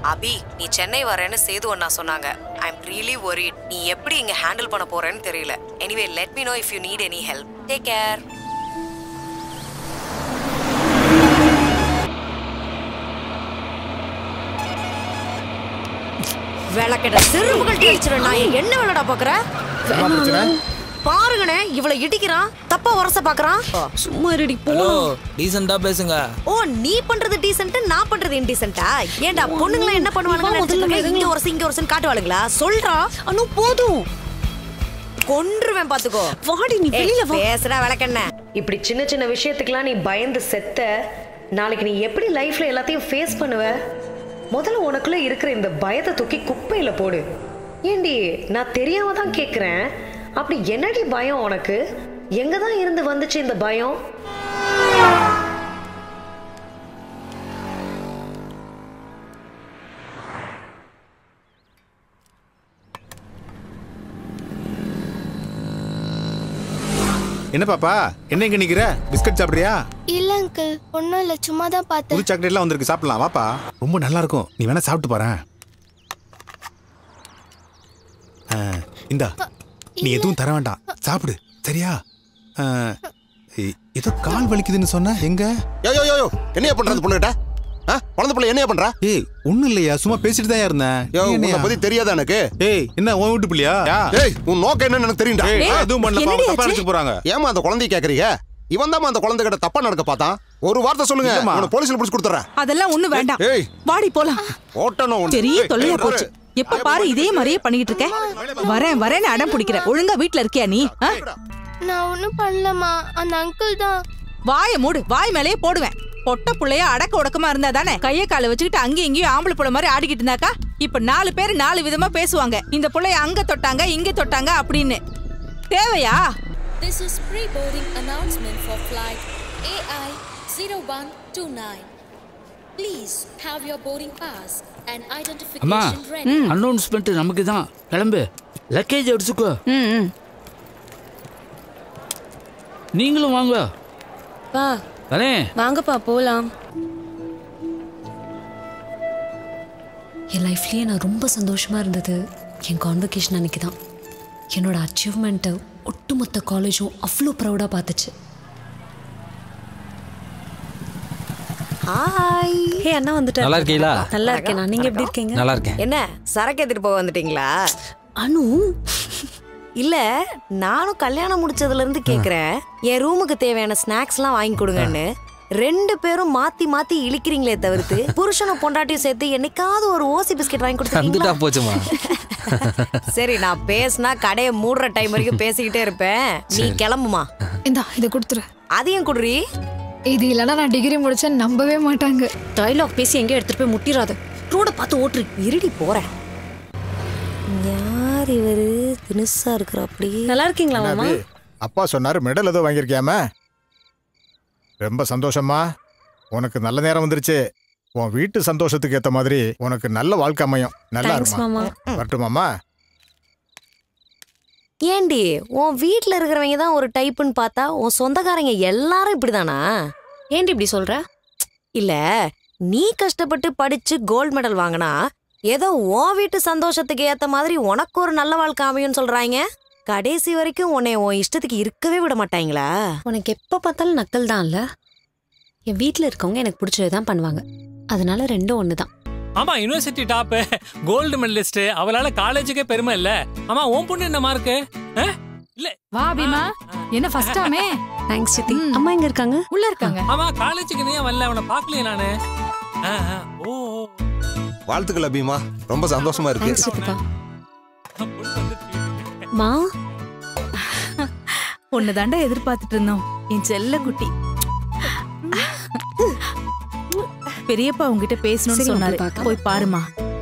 அபி நீ சென்னை வரேன்னு சேது அண்ணா சொன்னாங்க ஐ எம் ரியலி worried நீ எப்படி இங்க ஹேண்டில் பண்ண போறேன்னு தெரியல anyway let me know if you need any help take care விளக்கெட்ட சிறுமுகள் அடிச்சிடும் நான் என்ன விளையாட பாக்குற என்ன பிரச்சனை பாருங்கண்ணே இவ்வளவு இடிக்கிறான் தப்பா உரச பாக்குறான் சும்மா ரெடி போ ஹலோ டீசெண்டா பேசுங்க ஓ நீ பண்றது டீசென்ட் நான் பண்றது இன்டீசென்ட்டா ஏன்டா பொண்ணுங்கள என்ன பண்ணுவானுங்க நினைச்சிட்டு இருக்க? இங்க ஒரு இங்க ஒரு காட்டுவாளுங்களா சொல்றா அனு போதும் கொன்றுவேன் பாத்துக்கோ வாடி நீ வெளியில வா பேசுறா விளக்கண்ண இப்படி சின்ன சின்ன விஷயத்துக்குலாம் நீ பயந்து செத்த நாளைக்கு நீ எப்படி லைஃப்ல எல்லாத்தையும் ஃபேஸ் பண்ணுவ முதல்ல உனக்குள்ள இருக்கிற இந்த பயத்தை தூக்கி குப்பையில போடு ஏண்டி நான் தெரியாம தான் கேக்குறேன் அப்படி என்னடி பயம் உனக்கு எங்க தான் இருந்து வந்துச்சு இந்த பயம் என்ன பாப்பா என்ன இங்க நிக்கிற பிஸ்கட் சாப்பிடுறியா இல்ல அங்கிள் ஒன்றும் இல்லை சும்மா தான் பார்த்தேன் புது சாக்லேட்லாம் வந்திருக்கு சாப்பிடலாம் வாப்பா ரொம்ப நல்லா இருக்கும் நீ வேணா சாப்பிட்டு பாரு இந்தா நீ எதுவும் தர வேண்டாம் சாப்பிடு சரியா ஆ, இ- ஏதோ கால் வலிக்குதுன்னு சொன்ன எங்க யோ யோ யோ யோ என்னையா பண்றது பொண்ணுகிட்ட ஆ குழந்தை பிள்ளை என்னையா பண்றா ஏய் ஒண்ணும் இல்லையா சும்மா பேசிட்டு தான் இருந்தேன் யோ நீ உன்னை என்னையா? பத்தி தெரியாதா எனக்கு ஏய் என்ன உன் வீட்டு பிள்ளையா யா? ஏய் உன் நோக்கம் என்னன்னு எனக்கு தெரியும்டா ஏய், ஆ? எதுவும் பண்ணல என்னடி தப்பா ஆச்சு? நினைச்சு போறாங்க ஏமா அந்த குழந்தைய கேக்குறீங்க இவன் தான் அந்த குழந்தை கிட்ட தப்பா நடக்க பார்த்தான் ஒரு வார்த்தை சொல்லுங்க இல்லம்மா. உன்னை போலீஸ்ல பிடிச்சு கொடுத்துறேன் அதெல்லாம் ஒண்ணு வேண்டாம் ஏய் வாடி போலாம் ஓட்டணும் உன்னை. பெரிய ஏய், தொல்லையா ஏய், போச்சு எப்ப பாரு இதே மாதிரியே பண்ணிட்டு இருக்க வரேன் வரேன்னு அடம் பிடிக்கிற ஒழுங்கா வீட்ல இருக்கியா நீ ஆ? நான் ஒன்றும் பண்ணலம்மா அந்த அங்கிள் தான் வாய மூடு வாய் மேலேயே போடுவேன் பொட்ட புள்ளைய அடக்க உடக்கமா இருந்தா தானே கைய கால வச்சுக்கிட்டு அங்கேயும் இங்கேயும் ஆம்பளை புள்ள மாதிரி ஆடிக்கிட்டு இருந்தாக்கா இப்ப நாலு பேர் நாலு விதமா பேசுவாங்க இந்த புள்ளைய அங்க தொட்டாங்க இங்க தொட்டாங்க அப்படின்னு தேவையா This is pre-boarding announcement for flight AI 0129. Please have your boarding pass and அம்மா identification ready. அனௌன்ஸ்மெண்ட் நமக்கு தான் கிளம்பு லக்கேஜ் எடுத்துக்கோ ம், ம். நீங்களும் வாங்க பா வரேன் வாங்கப்பா போலாம் என் லைஃப்லேயே நான் ரொம்ப சந்தோஷமாக இருந்தது என் கான்வெகேஷன் அன்னைக்கு தான் என்னோட அச்சீவ்மெண்ட்டை ஒட்டுமொத்த காலேஜும் அவ்வளோ ப்ரௌடாக பார்த்துச்சு ஹாய் ஹே அண்ணா வந்துட்டாரு நல்லா இருக்கீங்களா நல்லா இருக்கேன் நான் நீங்க எப்படி இருக்கீங்க நல்லா இருக்கேன் என்ன சரக்கு எடுத்துட்டு போக வந்துட்டீங்களா அனு இல்ல நானும் கல்யாணம் முடிச்சதுல இருந்து கேக்குறேன் என் ரூமுக்கு தேவையான ஸ்நாக்ஸ்லாம் வாங்கி கொடுங்கன்னு ரெண்டு பேரும் மாத்தி மாத்தி இழிக்கிறீங்களே தவிர்த்து புருஷனும் பொண்டாட்டியும் சேர்த்து என்னைக்காவது ஒரு ஓசி பிஸ்கெட் வாங்கி வந்துட்டா கொடுத்துருக்கீங்களா போச்சுமா சரி நான் பேசினா கடையை மூடுற டைம் வரைக்கும் பேசிக்கிட்டே இருப்பேன் நீ கிளம்புமா இந்தா இதை கொடுத்துரு அதையும் குடுறி இது இல்லைன்னா நான் டிகிரி முடிச்சேன் நம்பவே மாட்டாங்க டைலாக் பேசி எங்கேயும் எடுத்துட்டு போய் முட்டிராத ரோட பார்த்து ஓட்டுரு இருடி போறேன் யார் இவரு தினுசா இருக்கிற அப்படி நல்லா இருக்கீங்களா மாமா என்னது? அப்பா சொன்னாரு மெடல் ஏதோ வாங்கியிருக்கியாம ரொம்ப சந்தோஷமா உனக்கு நல்ல நேரம் வந்துருச்சு உன் வீட்டு சந்தோஷத்துக்கு ஏத்த மாதிரி உனக்கு நல்ல வாழ்க்கை அமையும் நல்லா தேங்க்ஸ் இருக்குமா மாமா வரட்டுமாமா ஏண்டி உன் வீட்ல இருக்கிறவங்க தான் ஒரு டைப்புன்னு பார்த்தா உன் சொந்தக்காரங்க எல்லாரும் இப்படிதானா ஏன்டி இப்படி சொல்ற இல்ல நீ கஷ்டப்பட்டு படிச்சு கோல்ட் மெடல் வாங்கினா ஏதோ உன் வீட்டு சந்தோஷத்துக்கு ஏத்த மாதிரி உனக்கு ஒரு நல்ல வாழ்க்கை அமையும்னு சொல்றாங்க கடைசி வரைக்கும் உன்னை உன் இஷ்டத்துக்கு இருக்கவே விட மாட்டாங்களா உனக்கு எப்போ பார்த்தாலும் நக்கல் தான் இல்லை என் வீட்டில் இருக்கவங்க எனக்கு பிடிச்சது தான் பண்ணுவாங்க அதனால ரெண்டும் ஒன்று தான் ஆமா யுனிவர்சிட்டி டாப் கோல்டு மெடலிஸ்ட் அவளால காலேஜுக்கே பெருமை இல்ல ஆமா உன் பொண்ணு என்ன மார்க்கு இல்ல வா பீமா என்ன ஃபர்ஸ்ட் டாமே தேங்க்ஸ் சித்தி அம்மா எங்க இருக்காங்க உள்ள இருக்காங்க ஆமா காலேஜுக்கு நீ ஏன் வரல அவனை பார்க்கலையே நானு ஆ, ஆ, ஓ ஓ. வாழ்த்துக்கள் அபிமா ரொம்ப சந்தோஷமா இருக்கு தேங்க்ஸ் சித்தப்பா மா ஒன்னு தாண்டா எதிர்பார்த்துட்டு இருந்தோம் என் செல்ல குட்டி பெரியப்பா உங்ககிட்ட பேசணும்னு சரி, சொன்னாரு போய் பார்க்கலாம். போய் பாருமா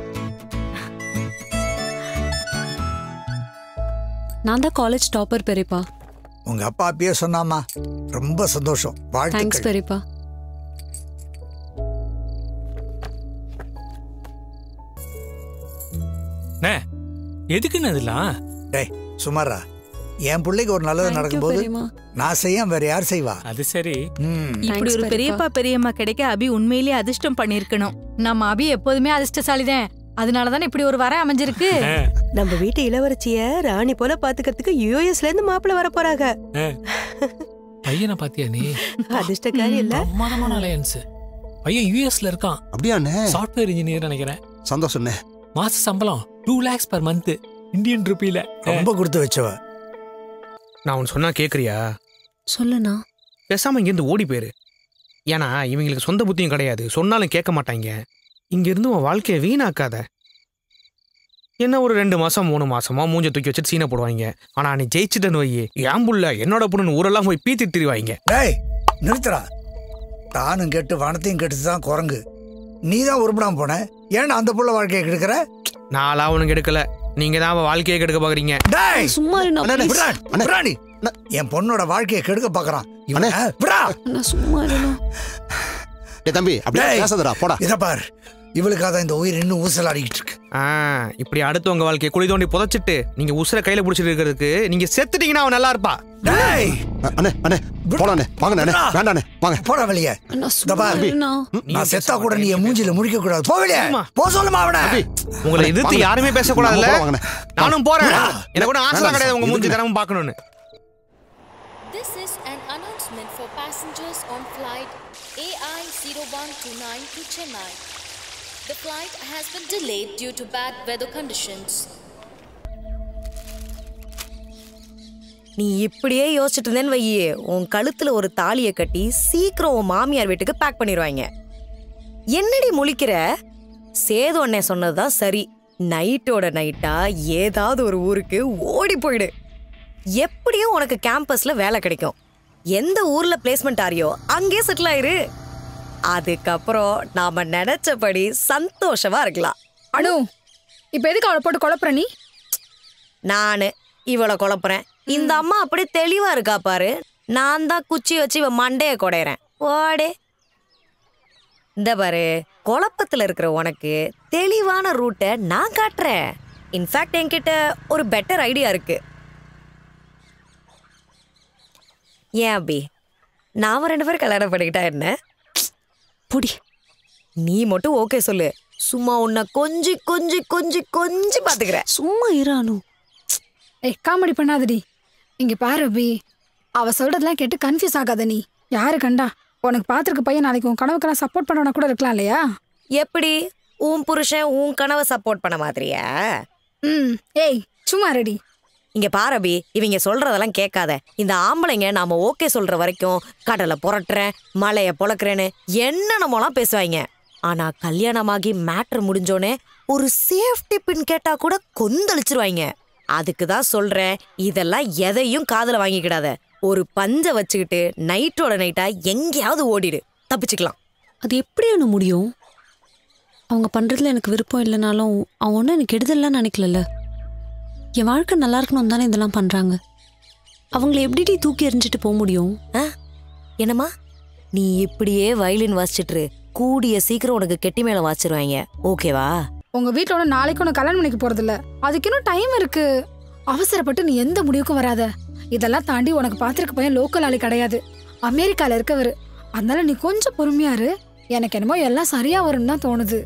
நான் தான் காலேஜ் டாப்பர் பெரியப்பா உங்க அப்பா அப்பயே சொன்னாமா ரொம்ப சந்தோஷம் தேங்க்ஸ் வாழ்த்துக்கள் பெரியப்பா அண்ணே, எதுக்குன்னு அதெல்லாம் டேய் சுமாரா என் பிள்ளைக்கு ஒரு நல்லது Thank you, நடக்கும்போது பெரியம்மா. நான் செய்ய வேற யார் செய்வா அது சரி இப்படி ஒரு பெரியப்பா பெரியம்மா கிடைக்க அபி உண்மையிலேயே அதிர்ஷ்டம் பண்ணிருக்கணும் நம்ம அபி எப்போதுமே அதிர்ஷ்டசாலி தான் அதனால தானே இப்படி ஒரு வர அமைஞ்சிருக்கு நம்ம வீட்டு இளவரசிய ராணி போல பாத்துக்கிறதுக்கு யூஎஸ்ல இருந்து மாப்பிள்ள வர போறாங்க பையனை பாத்தியா நீ அதிர்ஷ்டக்காரி இல்ல பிரமாதமான அலையன்ஸ் பையன் யூஎஸ்ல இருக்கான் அப்படியாண்ணே சாஃப்ட்வேர் இன்ஜினியர் நினைக்கிறேன் சந்தோஷம்ண்ணே மாச சம்பளம் two lakhs per month Indian ருபியில ரொம்ப கொடுத்து வச்சவ நான் உன் சொன்னா கேக்குறியா சொல்லுண்ணா பேசாம இங்கேருந்து ஓடி போயிரு ஏன்னா இவங்களுக்கு சொந்த புத்தியும் கிடையாது சொன்னாலும் கேட்க மாட்டாங்க இங்கிருந்து உன் வாழ்க்கையை வீணாக்காத என்ன ஒரு ரெண்டு மாசம் மூணு மாசமா மூஞ்ச தூக்கி வச்சுட்டு சீனை போடுவாங்க ஆனா நீ ஜெயிச்சுட்டேன்னு வை ஏன் புள்ள என்னோட பொண்ணு ஊரெல்லாம் போய் பீத்தி திரிவாங்க டேய் நிறுத்துறா தானும் கெட்டு வனத்தையும் கெட்டு தான் குரங்கு நீ தான் உருப்படாம போன ஏன்னா அந்த புள்ள வாழ்க்கையை கெடுக்கிற நாளா உனக்கு எடுக்கல நீங்க தான் அவன் வாழ்க்கையை கெடுக்க பாக்குறீங்க டேய் சும்மா இரு, நான் please. விட்றா, விட்றா நீ. என் பொண்ணோட வாழ்க்கையை கெடுக்க பாக்குறான் இவன விடா நான் சும்மா இருணும் டேய் தம்பி அப்படியே டேய், பேசாதடா போடா இத பார் இவளுக்காக தான் இந்த உயிர் இன்னும் ஊசலாடிக்கிட்டு இருக்கு ஆ இப்படி அடுத்தவங்க வாழ்க்கையை குழி தோண்டி புதைச்சிட்டு நீங்க உசுர கையில பிடிச்சிட்டு இருக்கிறதுக்கு நீங்க செத்துட்டீங்கன்னா அவன் நல்லா இருப்பா டேய் அண்ணே அண்ணே போலாண்ணே வாங்கண்ணே அண்ணே விட்றா. வேண்டாண்ணே வாங்க போடா வெளியே இந்த பார் நான் செத்தா கூட நீ என் மூஞ்சில முடிக்க கூடாது போ வெளியே போ சொல்லுமா அவன உங்களை எதிர்த்து யாருமே பேசக்கூடாதுல்ல நம்ம போலாம் வாங்கண்ணே. நானும் போறேன் விட்றா. எனக்கு கூட ஆசை வேண்டாம் கிடையாது உங்க மூஞ்சி எதுக்குண்ணே? தினமும் பார்க்கணும்னு This is an announcement for passengers on flight AI0129 to Chennai. The flight has been delayed due to bad weather conditions. நீ இப்படியே யோசிச்சுட்டு இருந்தேன்னு வையே உன் கழுத்துல ஒரு தாலியை கட்டி சீக்கிரம் உன் மாமியார் வீட்டுக்கு பேக் பண்ணிடுவாங்க என்னடி முழிக்கிற சேது அண்ணே சொன்னதுதான் சரி நைட்டோட நைட்டா ஏதாவது ஒரு ஊருக்கு ஓடி போயிடு எப்படியும் உனக்கு கேம்பஸ்ல வேலை கிடைக்கும் எந்த ஊர்ல பிளேஸ்மெண்ட் ஆறியோ அங்கே செட்டில் ஆயிரு அதுக்கப்புறம் நாம நினைச்சபடி சந்தோஷமா இருக்கலாம் அனு இப்ப எதுக்கு அவளை போட்டு குழப்புற நீ நானு இவளை குழப்புறேன் இந்த அம்மா அப்படி தெளிவா இருக்கா பாரு நான் தான் குச்சி வச்சு இவ மண்டைய குடையறேன் ஓடே இந்த பாரு குழப்பத்துல இருக்கிற உனக்கு தெளிவான ரூட்டை நான் காட்டுறேன் இன்ஃபேக்ட் என்கிட்ட ஒரு பெட்டர் ஐடியா இருக்கு ஏன் அபி நாம ரெண்டு பேரும் கல்யாணம் பண்ணிக்கிட்டா என்ன புடி நீ மட்டும் ஓகே சொல்லு சும்மா உன்னை கொஞ்சி கொஞ்சி கொஞ்சி கொஞ்சி பாத்துக்கிறேன் சும்மா இரு அனு ஏய் காமெடி பண்ணாதடி இங்க பாரு அபி அவ சொல்றதெல்லாம் கேட்டு கன்ஃபியூஸ் ஆகாத நீ யாரு கண்டா உனக்கு பாத்துருக்க பையன் நாளைக்கு உன் கனவுக்கெல்லாம் சப்போர்ட் பண்ணவனா கூட இருக்கலாம் இல்லையா எப்படி உன் புருஷன் உன் கனவை சப்போர்ட் பண்ண மாதிரியா ம் ஏய் சும்மா ரெடி இங்க பாரபி இவங்க சொல்றதெல்லாம் கேட்காத இந்த ஆம்பளைங்க நாம ஓகே சொல்ற வரைக்கும் கடலை புரட்டுறேன் மலைய பொழக்கிறேன்னு என்னென்னமோலாம் பேசுவாங்க ஆனா கல்யாணமாகி மேட்ரு முடிஞ்சோனே ஒரு சேஃப்டி பின் கேட்டா கூட கொந்தளிச்சிருவாங்க அதுக்கு தான் சொல்றேன் இதெல்லாம் எதையும் காதுல வாங்கிக்கிடாத ஒரு பஞ்ச வச்சுக்கிட்டு நைட்டோட நைட்டா எங்கேயாவது ஓடிடு தப்பிச்சுக்கலாம் அது எப்படி அனு முடியும் அவங்க பண்றதுல எனக்கு விருப்பம் இல்லைனாலும் அவங்க ஒன்றும் எனக்கு கெடுதல்லாம் நினைக்கலல்ல என் வாழ்க்கை நல்லா இருக்கணும் தானே இதெல்லாம் பண்றாங்க அவங்கள எப்படிடி தூக்கி எறிஞ்சிட்டு போக முடியும் என்னம்மா நீ இப்படியே வயலின் வாசிச்சிட்டு இரு. கூடிய சீக்கிரம் உனக்கு கெட்டி மேல வாச்சிருவாங்க ஓகேவா உங்க வீட்ல ஒன்றும் நாளைக்கு ஒன்று கல்யாணம் பண்ணிக்க போறதில்ல அதுக்கு இன்னும் டைம் இருக்கு அவசரப்பட்டு நீ எந்த முடிவுக்கும் வராத இதெல்லாம் தாண்டி உனக்கு பார்த்துருக்க பையன் லோக்கல் ஆளு கிடையாது அமெரிக்கால இருக்கவர் அதனால நீ கொஞ்சம் பொறுமையா இரு எனக்கு என்னமோ எல்லாம் சரியா வரும்னு தான் தோணுது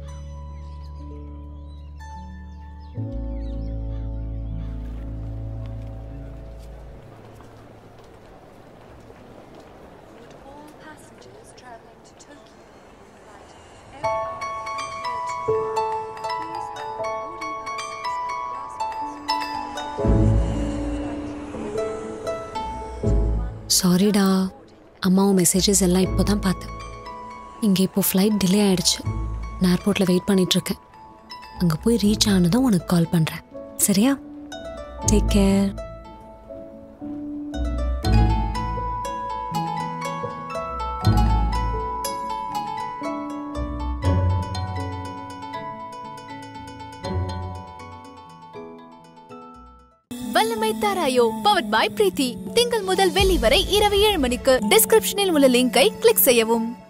சாரிடா அம்மாவும் மெசேஜஸ் எல்லாம் இப்போ தான் பார்த்தேன் இங்கே இப்போ ஃப்ளைட் டிலே ஆயிடுச்சு நான் ஏர்போர்ட்டில் வெயிட் பண்ணிட்டு இருக்கேன் அங்கே போய் ரீச் ஆனதும் உனக்கு கால் பண்ணுறேன் சரியா டேக் கேர் வல்லமை தாராயோ பவர்ட் பாய் பிரீத்தி திங்கள் முதல் வெள்ளி வரை இரவு ஏழு மணிக்கு டிஸ்கிரிப்ஷனில் உள்ள லிங்கை கிளிக் செய்யவும்